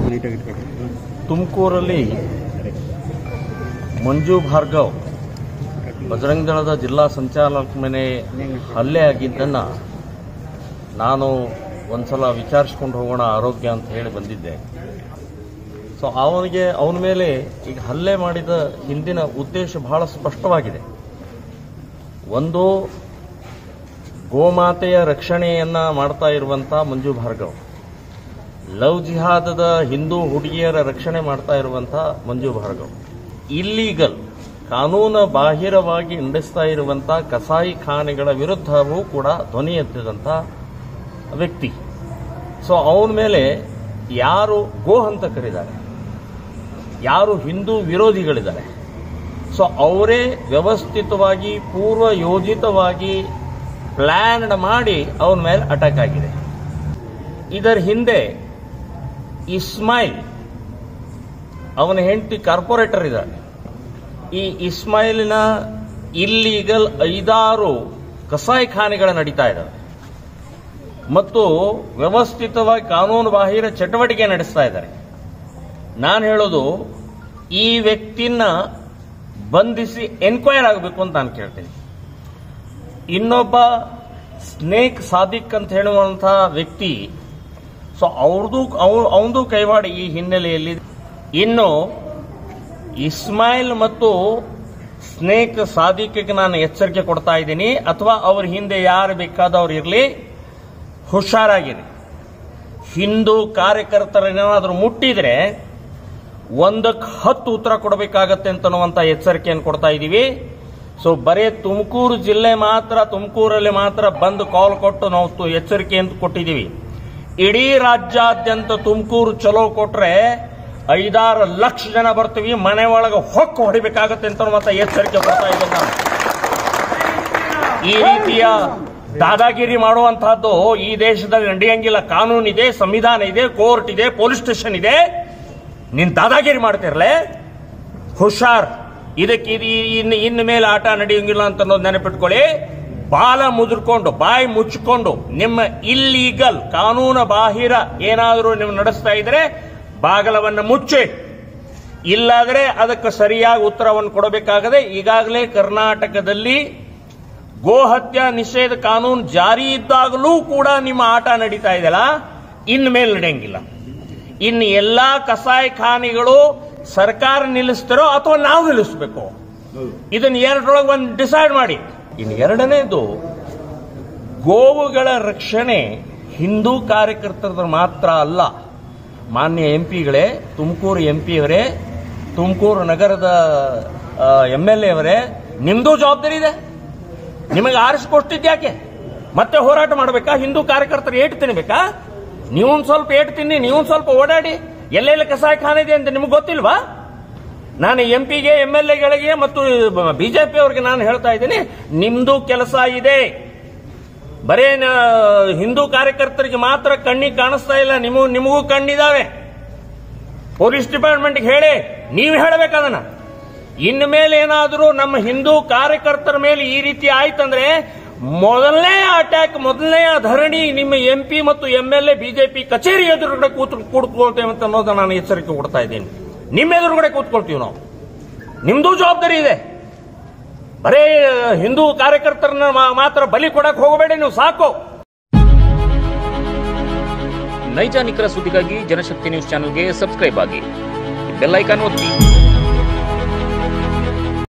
ನೀಟಾಗಿ ಇಟ್ಕೊಳ್ರಿ ತುಮಕೂರಲ್ಲಿ ಮಂಜು ಭಾರ್ಗವ್ ಬಜರಂಗ ದಳದ ಜಿಲ್ಲಾ ಸಂಚಾಲಕ ಮೇಲೆ ಹಲ್ಲೆ ಆಗಿದ್ದನ್ನು ನಾನು ಒಂದ್ಸಲ ವಿಚಾರಿಸ್ಕೊಂಡು ಹೋಗೋಣ ಆರೋಗ್ಯ ಅಂತ ಹೇಳಿ ಬಂದಿದ್ದೆ ಸೊ ಅವನಿಗೆ ಅವನ ಮೇಲೆ ಈಗ ಹಲ್ಲೆ ಮಾಡಿದ ಹಿಂದಿನ ಉದ್ದೇಶ ಬಹಳ ಸ್ಪಷ್ಟವಾಗಿದೆ ಒಂದು ಗೋಮಾತೆಯ ರಕ್ಷಣೆಯನ್ನ ಮಾಡ್ತಾ ಇರುವಂತ ಮಂಜು ಭಾರ್ಗವ್ ಲವ್ ಜಿಹಾದದ ಹಿಂದೂ ಹುಡುಗಿಯರ ರಕ್ಷಣೆ ಮಾಡ್ತಾ ಇರುವಂತ ಮಂಜು ಭಾರ್ಗವ್ ಇಲ್ಲೀಗಲ್ ಕಾನೂನು ಬಾಹಿರವಾಗಿ ನಡೆಸ್ತಾ ಇರುವಂತ ಕಸಾಯಿ ಖಾನೆಗಳ ವಿರುದ್ಧವೂ ಕೂಡ ಧ್ವನಿ ಎತ್ತಿದಂತ ವ್ಯಕ್ತಿ ಸೊ ಅವನ ಮೇಲೆ ಯಾರು ಗೋಹಂತಕರಿದ್ದಾರೆ ಯಾರು ಹಿಂದೂ ವಿರೋಧಿಗಳಿದ್ದಾರೆ ಸೊ ಅವರೇ ವ್ಯವಸ್ಥಿತವಾಗಿ ಪೂರ್ವ ಯೋಜಿತವಾಗಿ ಪ್ಲಾನ್ಡ್ ಮಾಡಿ ಅವನ ಮೇಲೆ ಅಟ್ಯಾಕ್ ಆಗಿದೆ ಇದರ ಹಿಂದೆ ಇಸ್ಮಾಯಿಲ್ ಅವನ ಹೆಂಡತಿ ಕಾರ್ಪೊರೇಟರ್ ಇದ್ದಾರೆ ಈ ಇಸ್ಮಾಯಿಲ್ನ ಇಲ್ಲೀಗಲ್ ಐದಾರು ಕಸಾಯಿಖಾನೆಗಳ ನಡೀತಾ ಇದ್ದಾವೆ ಮತ್ತು ವ್ಯವಸ್ಥಿತವಾಗಿ ಕಾನೂನು ಬಾಹಿರ ಚಟುವಟಿಕೆ ನಡೆಸ್ತಾ ಇದ್ದಾರೆ ನಾನು ಹೇಳೋದು ಈ ವ್ಯಕ್ತಿನ ಬಂಧಿಸಿ ಎನ್ಕ್ವೈರ್ ಆಗಬೇಕು ಅಂತ ನಾನು ಕೇಳ್ತೀನಿ ಇನ್ನೊಬ್ಬ ಸ್ನೇಕ್ ಸಾದಿಕ್ ಅಂತ ಹೇಳುವಂತಹ ವ್ಯಕ್ತಿ ಸೊ ಅವ್ರದ್ದು ಅವನದು ಕೈವಾಡ ಈ ಹಿನ್ನೆಲೆಯಲ್ಲಿ ಇನ್ನು ಇಸ್ಮಾಯಿಲ್ ಮತ್ತು ಸ್ನೇಕ್ ಸಾದಿಕ್ಗೆ ನಾನು ಎಚ್ಚರಿಕೆ ಕೊಡ್ತಾ ಇದ್ದೀನಿ ಅಥವಾ ಅವ್ರ ಹಿಂದೆ ಯಾರು ಬೇಕಾದವ್ರು ಇರಲಿ ಹುಷಾರಾಗಿರಿ ಹಿಂದೂ ಕಾರ್ಯಕರ್ತರನ್ನೇನಾದ್ರೂ ಮುಟ್ಟಿದ್ರೆ ಒಂದಕ್ಕೆ ಹತ್ತು ಉತ್ತರ ಕೊಡಬೇಕಾಗತ್ತೆ ಅಂತನ್ನುವಂತ ಎಚ್ಚರಿಕೆಯನ್ನು ಕೊಡ್ತಾ ಇದ್ದೀವಿ ಸೊ ಬರೇ ತುಮಕೂರು ಜಿಲ್ಲೆ ಮಾತ್ರ ತುಮಕೂರಲ್ಲಿ ಮಾತ್ರ ಬಂದು ಕಾಲ್ ಕೊಟ್ಟು ನಾವು ತು- ಎಚ್ಚರಿಕೆ ಅಂತ ಕೊಟ್ಟಿದ್ದೀವಿ ಇಡೀ ರಾಜ್ಯಾದ್ಯಂತ ತುಮಕೂರು ಚಲೋ ಕೊಟ್ರೆ ಐದಾರು ಲಕ್ಷ ಜನ ಬರ್ತೀವಿ ಮನೆ ಒಳಗೆ ಹೊಕ್ಕು ಹೊಡಿಬೇಕಾಗತ್ತೆ ಅಂತ ಎಚ್ಚರಿಕೆ ಕೊಡ್ತಾ ಇದ್ದೇನೆ ನಾನು ಈ ರೀತಿಯ ದಾದಾಗಿರಿ ಮಾಡುವಂತಹದ್ದು ಈ ದೇಶದಲ್ಲಿ ನಡೆಯಂಗಿಲ್ಲ ಕಾನೂನಿದೆ ಸಂವಿಧಾನ ಇದೆ ಕೋರ್ಟ್ ಇದೆ ಪೊಲೀಸ್ ಸ್ಟೇಷನ್ ಇದೆ ನೀನ್ ದಾದಾಗಿರಿ ಮಾಡ್ತಿರ್ಲೆ ಹುಷಾರ್ ಇದಕ್ಕೆ ಇದು ಇನ್ನು ಇನ್ನು ಮೇಲೆ ಆಟ ನಡೆಯಂಗಿಲ್ಲ ಅಂತ ಅನ್ನೋದು ನೆನಪಿಟ್ಕೊಳ್ಳಿ ಬಾಲ ಮುದುರ್ಕೊಂಡು ಬಾಯಿ ಮುಚ್ಚಿಕೊಂಡು ನಿಮ್ಮ ಇಲ್ಲೀಗಲ್ ಕಾನೂನು ಬಾಹಿರ ಏನಾದರೂ ನೀವು ನಡೆಸ್ತಾ ಇದ್ರೆ ಬಾಗಲವನ್ನು ಮುಚ್ಚಿ ಇಲ್ಲಾದ್ರೆ ಅದಕ್ಕೆ ಸರಿಯಾಗಿ ಉತ್ತರವನ್ನು ಕೊಡಬೇಕಾಗದೆ ಈಗಾಗಲೇ ಕರ್ನಾಟಕದಲ್ಲಿ ಗೋಹತ್ಯೆ ನಿಷೇಧ ಕಾನೂನು ಜಾರಿ ಇದ್ದಾಗಲೂ ಕೂಡ ನಿಮ್ಮ ಆಟ ನಡೀತಾ ಇದೆಯಲ್ಲ ಇನ್ನು ಮೇಲೆ ನಡೆಯಂಗಿಲ್ಲ ಇನ್ನು ಎಲ್ಲಾ ಕಸಾಯಿಖಾನೆಗಳು ಸರ್ಕಾರ ನಿಲ್ಲಿಸ್ತಾರೋ ಅಥವಾ ನಾವು ನಿಲ್ಲಿಸಬೇಕು ಇದನ್ನ ಎರಡರೊಳಗೆ ಒಂದು ಡಿಸೈಡ್ ಮಾಡಿ ಇನ್ನು ಎರಡನೇದು ಗೋವುಗಳ ರಕ್ಷಣೆ ಹಿಂದೂ ಕಾರ್ಯಕರ್ತರ ಮಾತ್ರ ಅಲ್ಲ ಮಾನ್ಯ ಎಂ ಪಿಗಳೇ ತುಮಕೂರು ಎಂ ಪಿ ಅವರೇ ತುಮಕೂರು ನಗರದ ಎಂ ಎಲ್ ಎ ಅವರೇ ನಿಮ್ದು ಜವಾಬ್ದಾರಿ ಇದೆ ನಿಮಗೆ ಆರಿಸಿಕೊಟ್ಟಿದ್ಯಾಕೆ ಮತ್ತೆ ಹೋರಾಟ ಮಾಡಬೇಕಾ ಹಿಂದೂ ಕಾರ್ಯಕರ್ತರು ಏಟು ತಿನ್ಬೇಕಾ ನೀವೊಂದು ಸ್ವಲ್ಪ ಏಟು ತಿನ್ನಿ ನೀವೊಂದು ಸ್ವಲ್ಪ ಓಡಾಡಿ ಎಲ್ಲೆಲ್ಲ ಕಸಾಯಿಖಾನೆ ಇದೆ ಅಂತ ನಿಮ್ಗೆ ಗೊತ್ತಿಲ್ವಾ ನಾನು ಎಂ ಪಿಗೆ ಎಂ ಎಲ್ ಎಗಳಿಗೆ ಮತ್ತು ಬಿಜೆಪಿ ಅವರಿಗೆ ನಾನು ಹೇಳ್ತಾ ಇದ್ದೀನಿ ನಿಮ್ದು ಕೆಲಸ ಇದೆ ಬರೇ ನ- ಹಿಂದೂ ಕಾರ್ಯಕರ್ತರಿಗೆ ಮಾತ್ರ ಕಣ್ಣಿಗೆ ಕಾಣಿಸ್ತಾ ಇಲ್ಲ ನಿಮಗೂ ನಿಮಗೂ ಕಣ್ಣಿದಾವೆ ಪೊಲೀಸ್ ಡಿಪಾರ್ಟ್ಮೆಂಟ್ಗೆ ಹೇಳಿ ನೀವು ಹೇಳಬೇಕದನ್ನ ಇನ್ನು ಮೇಲೆ ಏನಾದರೂ ನಮ್ಮ ಹಿಂದೂ ಕಾರ್ಯಕರ್ತರ ಮೇಲೆ ಈ ರೀತಿ ಆಯ್ತಂದ್ರೆ ಮೊದಲನೇ ಅಟ್ಯಾಕ್ ಮೊದಲನೇ ಧರಣಿ ನಿಮ್ಮ ಎಂ ಪಿ ಮತ್ತು ಎಂ ಎಲ್ ಎ ಬಿಜೆಪಿ ಕಚೇರಿ ಎದುರುಗಡೆ ಕೂತ್ ಕೂತ್ಕೊಳ್ತೇವೆ ಅಂತ ಅನ್ನೋದನ್ನ ನಾನು ಎಚ್ಚರಿಕೆ ಕೊಡ್ತಾ ಇದ್ದೀನಿ ನಿಮ್ಮ ಎದುರುಗಡೆ ಕೂತ್ಕೊಳ್ತೀವಿ ನಾವು ನಿಮ್ದು ಜವಾಬ್ದಾರಿ ಇದೆ ಬರೇ ಹಿಂದೂ ಕಾರ್ಯಕರ್ತರನ್ನ ಮಾ- ಮಾತ್ರ ಬಲಿ ಕೊಡಕ್ ಹೋಗಬೇಡಿ ನೀವು ಸಾಕು ನೈಜ ನಿಖರ ಸುದ್ದಿಗಾಗಿ ಜನಶಕ್ತಿ ನ್ಯೂಸ್ ಚಾನೆಲ್ಗೆ ಸಬ್ಸ್ಕ್ರೈಬ್ ಆಗಿ ಬೆಲ್ ಐಕಾನ್ ಒತ್ತಿ